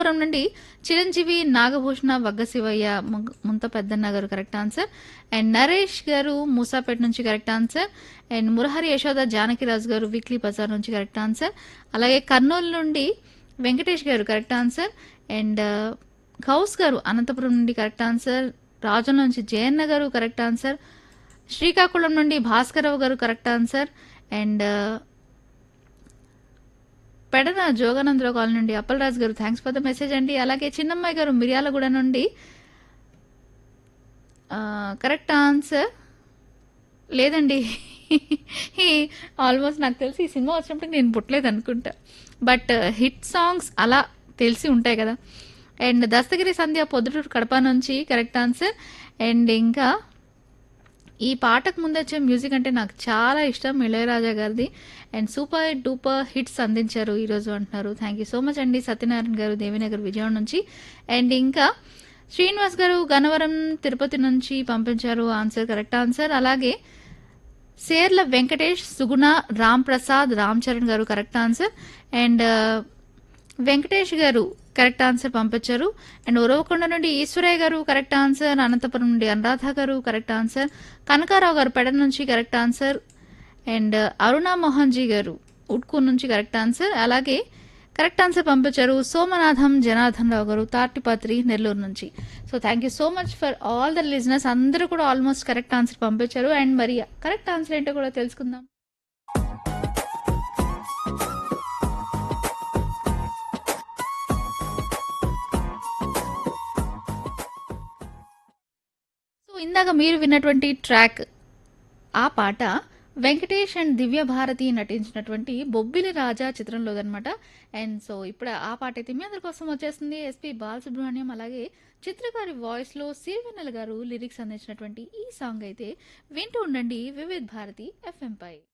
పురం నుండి చిరంజీవి నాగభూషణ వగ్గ శివయ్య ము- ముంత పెద్దన్న గారు కరెక్ట్ ఆన్సర్ అండ్ నరేష్ గారు మూసాపేట నుంచి correct answer and Murahari Yashoda Janakiraju గారు వీక్లీ బజార్ నుంచి కరెక్ట్ ఆన్సర్ అలాగే కర్నూలు నుండి వెంకటేష్ గారు కరెక్ట్ ఆన్సర్ అండ్ గౌస్ గారు అనంతపురం నుండి కరెక్ట్ ఆన్సర్ రాజుల నుంచి జయన్న గారు కరెక్ట్ ఆన్సర్ శ్రీకాకుళం నుండి భాస్కరరావు గారు correct answer and Pedana Joganandarao colony నుండి అప్పలరాజు గారు థ్యాంక్స్ ఫర్ ద మెసేజ్ అండి అలాగే చిన్నమ్మాయి గారు మిర్యాలగూడ నుండి కరెక్ట్ ఆన్సర్ లేదండి ఆల్మోస్ట్ నాకు తెలిసి ఈ సినిమా వచ్చినప్పుడు నేను పుట్టలేదు అనుకుంటా బట్ హిట్ సాంగ్స్ అలా తెలిసి ఉంటాయి కదా అండ్ దస్తగిరి సంధ్య పొద్దుటూరు కడప నుంచి కరెక్ట్ ఆన్సర్ అండ్ ఇంకా ఈ పాటకు ముందు వచ్చే మ్యూజిక్ అంటే నాకు చాలా ఇష్టం ఇళయరాజా గారిది అండ్ సూపర్ డూపర్ హిట్స్ అందించారు ఈరోజు అంటున్నారు థ్యాంక్ యూ సో మచ్ అండి సత్యనారాయణ గారు దేవినగర్ విజయవాడ నుంచి అండ్ ఇంకా శ్రీనివాస్ గారు గన్నవరం తిరుపతి నుంచి పంపించారు ఆన్సర్ కరెక్ట్ ఆన్సర్ అలాగే సేర్ల వెంకటేష్ సుగుణ రామ్ ప్రసాద్ రామ్ చరణ్ గారు కరెక్ట్ ఆన్సర్ అండ్ వెంకటేష్ గారు కరెక్ట్ ఆన్సర్ పంపించారు అండ్ ఉరవకొండ నుండి ఈశ్వరయ్య గారు కరెక్ట్ ఆన్సర్ అనంతపురం నుండి అనురాధ గారు కరెక్ట్ ఆన్సర్ కనకారావు గారు పెడ నుంచి correct answer and Aruna Mohanji గారు ఉట్కూర్ నుంచి కరెక్ట్ ఆన్సర్ అలాగే కరెక్ట్ ఆన్సర్ పంపించారు సోమనాథం జనార్దన్ రావు గారు తాటిపత్రి నెల్లూరు నుంచి so thank you so much for all the listeners అందరూ కూడా ఆల్మోస్ట్ కరెక్ట్ ఆన్సర్ పంపించారు అండ్ మరి కరెక్ట్ ఆన్సర్ ఏంటో కూడా తెలుసుకుందాం సో ఇందాక మీరు విన్నటువంటి ట్రాక్ ఆ పాట వెంకటేష్ అండ్ దివ్య భారతి నటించినటువంటి బొబ్బిలి రాజా చిత్రంలోదనమాట అండ్ సో ఇప్పుడు ఆ పాట అయితే మీ అందరి కోసం వచ్చేస్తుంది ఎస్పి బాలసుబ్రహ్మణ్యం అలాగే చిత్రకారి వాయిస్లో సిరివెన్నెల గారు లిరిక్స్ అందించినటువంటి ఈ సాంగ్ అయితే వింటూ ఉండండి వివిధ్ భారతి ఎఫ్ఎం పై